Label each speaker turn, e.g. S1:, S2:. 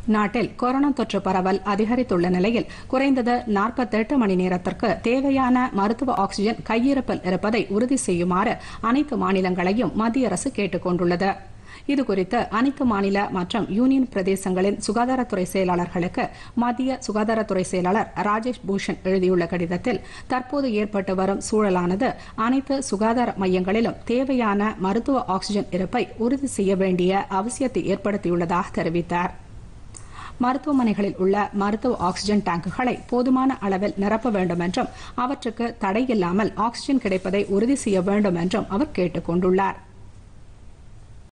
S1: நாட்டில் கொரோனா தொற்று பரவல் அதிகரித்துள்ள நிலையில் குறைந்தது நாற்பத்தெட்டு மணி நேரத்திற்கு தேவையான மருத்துவ ஆக்ஸிஜன் கையிருப்பில் இருப்பதை உறுதி செய்யுமாறு அனைத்து மாநிலங்களையும் மத்திய அரசு கேட்டுக் கொண்டுள்ளது இதுகுறித்து அனைத்து மாநில மற்றும் யூனியன் பிரதேசங்களின் சுகாதாரத்துறை செயலாளர்களுக்கு மத்திய சுகாதாரத்துறை செயலாளர் ராஜேஷ் பூஷன் எழுதியுள்ள கடிதத்தில் தற்போது ஏற்பட்டு வரும் சூழலானது அனைத்து சுகாதார மையங்களிலும் தேவையான மருத்துவ ஆக்ஸிஜன் இருப்பை உறுதி செய்ய வேண்டிய அவசியத்தை ஏற்படுத்தியுள்ளதாக தெரிவித்தார் மருத்துவமனைகளில் உள்ள மருத்துவ ஆக்ஸிஜன் டேங்குகளை போதுமான அளவில் நிரப்ப வேண்டும் என்றும் அவற்றுக்கு தடையில்லாமல் ஆக்ஸிஜன் கிடைப்பதை உறுதி செய்ய வேண்டும் என்றும் அவர் கேட்டுக் கொண்டுள்ளார்